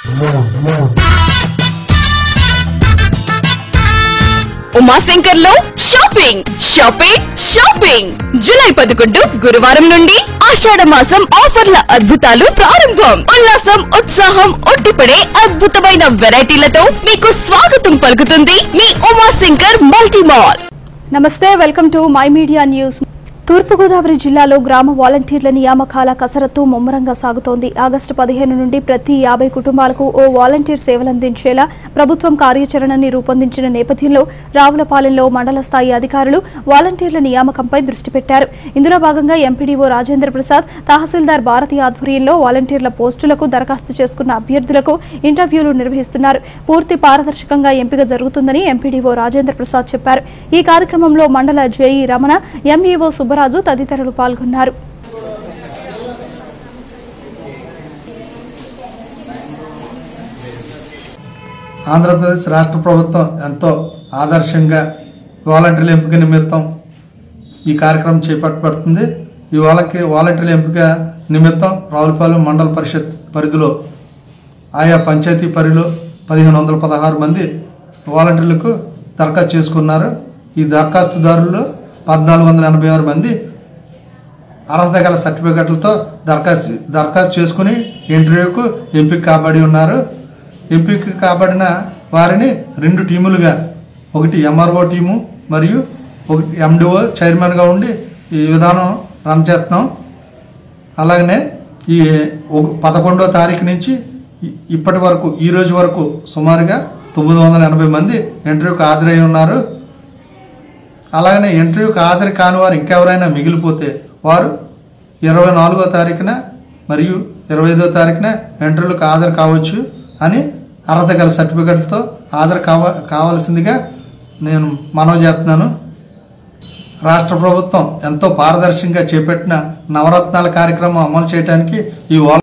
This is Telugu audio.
ఉమాశంకర్ లో షాపింగ్ షాపింగ్ షాపింగ్ జూలై పదకొండు గురువారం నుండి ఆషాఢ మాసం ఆఫర్ల అద్భుతాలు ప్రారంభం ఉల్లాసం ఉత్సాహం ఒట్టిపడే అద్భుతమైన వెరైటీలతో మీకు స్వాగతం పలుకుతుంది మీ ఉమాశంకర్ మల్టీ మాల్ నమస్తే welcome to my media news తూర్పుగోదావరి జిల్లాలో గ్రామ వాలంటీర్ల నియామకాల కసరత్తు ముమ్మరంగా సాగుతోంది ఆగస్టు పదిహేను నుండి ప్రతి యాభై కుటుంబాలకు ఓ వాలంటీర్ సేవలందించేలా ప్రభుత్వం కార్యాచరణని రూపొందించిన నేపథ్యంలో రావులపాలెంలో మండల స్థాయి అధికారులు వాలంటీర్ల నియామకంపై దృష్టి పెట్టారు ఇందులో భాగంగా ఎంపీడీఓ రాజేంద్ర ప్రసాద్ తహసీల్దార్ భారతి ఆధ్వర్యంలో వాలంటీర్ల పోస్టులకు దరఖాస్తు చేసుకున్న అభ్యర్థులకు ఇంటర్వ్యూలు నిర్వహిస్తున్నారు పూర్తి పారదర్శకంగా ఎంపిక జరుగుతుందని ఎంపీడీఓ రాజేంద్ర ప్రసాద్ చెప్పారు ఈ కార్యక్రమంలో మండల జేఈ రమణ ఎంఈఓ సుబ్బరాజు తదితరులు పాల్గొన్నారు ఆంధ్రప్రదేశ్ రాష్ట్ర ప్రభుత్వం ఎంతో ఆదర్శంగా వాలంటీర్ల ఎంపిక నిమిత్తం ఈ కార్యక్రమం చేపట్టబడుతుంది ఈ వాళ్ళకి వాలంటీర్ల ఎంపిక నిమిత్తం రావులపాలెం మండల పరిషత్ పరిధిలో ఆయా పంచాయతీ పరిధిలో పదిహేను వందల పదహారు మంది వాలంటీర్లకు దరఖాస్తు చేసుకున్నారు ఈ దరఖాస్తుదారులు పద్నాలుగు వందల ఎనభై ఆరు మంది అర్హత గల సర్టిఫికెట్లతో దరఖాస్తు దరఖాస్తు చేసుకుని ఇంటర్వ్యూకు ఎంపిక కాబడి ఉన్నారు ఎంపిక కాబడిన వారిని రెండు టీములుగా ఒకటి ఎంఆర్ఓ టీము మరియు ఒకటి ఎండిఓ చైర్మన్గా ఉండి ఈ విధానం రన్ చేస్తున్నాం అలాగనే ఈ ఒక- పదకొండో తారీఖు నుంచి ఇ- ఇప్పటి వరకు ఈ రోజు వరకు సుమారుగా తొమ్మిది వందల ఎనభై మంది ఇంటర్వ్యూకి హాజరై ఉన్నారు అలాగనే ఇంటర్వ్యూకి హాజరు కాని వారు ఇంకెవరైనా మిగిలిపోతే వారు ఇరవై నాలుగో తారీఖున మరియు ఇరవై ఐదో తారీఖున ఇంటర్వ్యూలకు హాజరు కావచ్చు అని అర్హత గల సర్టిఫికెట్లతో హాజరు కావ కావాల్సిందిగా నేను మనవి చేస్తున్నాను రాష్ట్ర ప్రభుత్వం ఎంతో పారదర్శకంగా చేపట్టిన నవరత్నాల కార్యక్రమం అమలు చేయడానికి ఈ వాల్